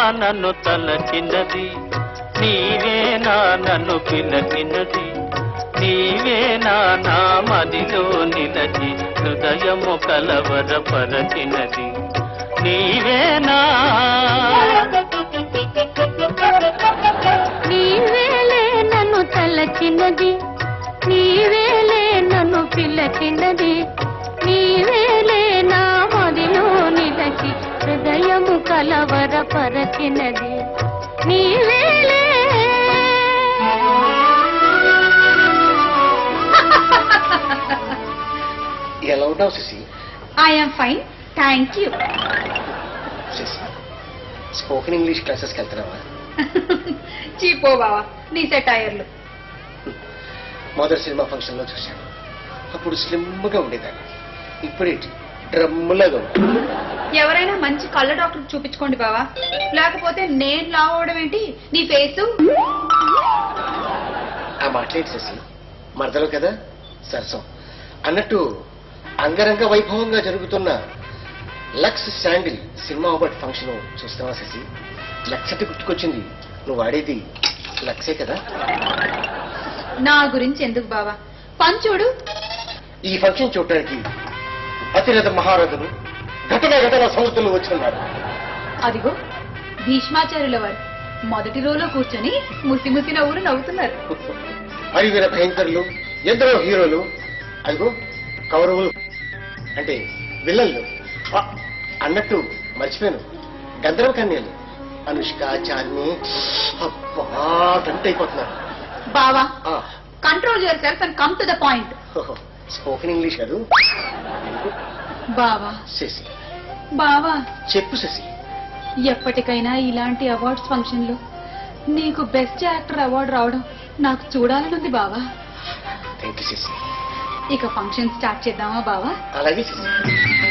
నన్ను తలచినది నీవేనా నన్ను పిలచినది నీవేనా నా మదిలో నిలచి హృదయము కలవరపరచినది నీవేనా నీవేలే నన్ను తలచినది నీవేలే నన్ను పిలచినది నీవేలే నా మదిలో నిలచి హృదయము కలవరపరచినది నీవేలే ఎలా ఉన్నావు Sasi I'm fine thank you Sasi spoken English క్లాసెస్కి వెళ్తున్నావా చీపో బావా నీ సెటైర్లు మొదటి సినిమా ఫంక్షన్లో చూశాను అప్పుడు స్లిమ్గా ఉండేదాన్ని ఇప్పుడేంటి డ్రమ్ములాగా ఉంది ఎవరైనా మంచి కళ్ళ డాక్టర్ చూపించుకోండి బావా లేకపోతే నేను లావడం ఏంటి నీ ఫేసు ఆ మాట్లాడి శశి మరదలు కదా సరసం అన్నట్టు అంగరంగ వైభవంగా జరుగుతున్న Lux sandal cinema award function చూస్తున్నావా శశి లక్షటి గుర్తుకొచ్చింది నువ్వు వాడేది లక్సే కదా నా గురించి ఎందుకు బావా పంచుడు ఈ ఫంక్షన్ చూడటానికి అతిరథ మహారథులు ఘటన ఘటన సంస్థలు వచ్చిన్నారు అదిగో భీష్మాచార్యుల వారు మొదటి రోలో కూర్చొని ముసి ముసి నవ్వులు నవ్వుతున్నారు అరివీర భయంకరులు ఎందరో హీరోలు అదిగో కౌరవులు అంటే విల్లన్లు ఆ, అన్నట్టు మర్చిపోయాను గంధర్వ కన్యలు అనుష్క చార్మి అబ్బా టెంప్ట్ అయిపోతున్నారు బావా ఆ, control yourself and come to the point ఓహో, స్పోకెన్ ఇంగ్లీష్ కాదు బావా శశి బావా చెప్పు శశి ఎప్పటికైనా ఇలాంటి అవార్డ్స్ ఫంక్షన్లు నీకు బెస్ట్ యాక్టర్ అవార్డు రావడం నాకు చూడాలనుంది బావా థ్యాంక్ యూ శశి ఇక ఫంక్షన్ స్టార్ట్ చేద్దామా బావా అలాగే శశి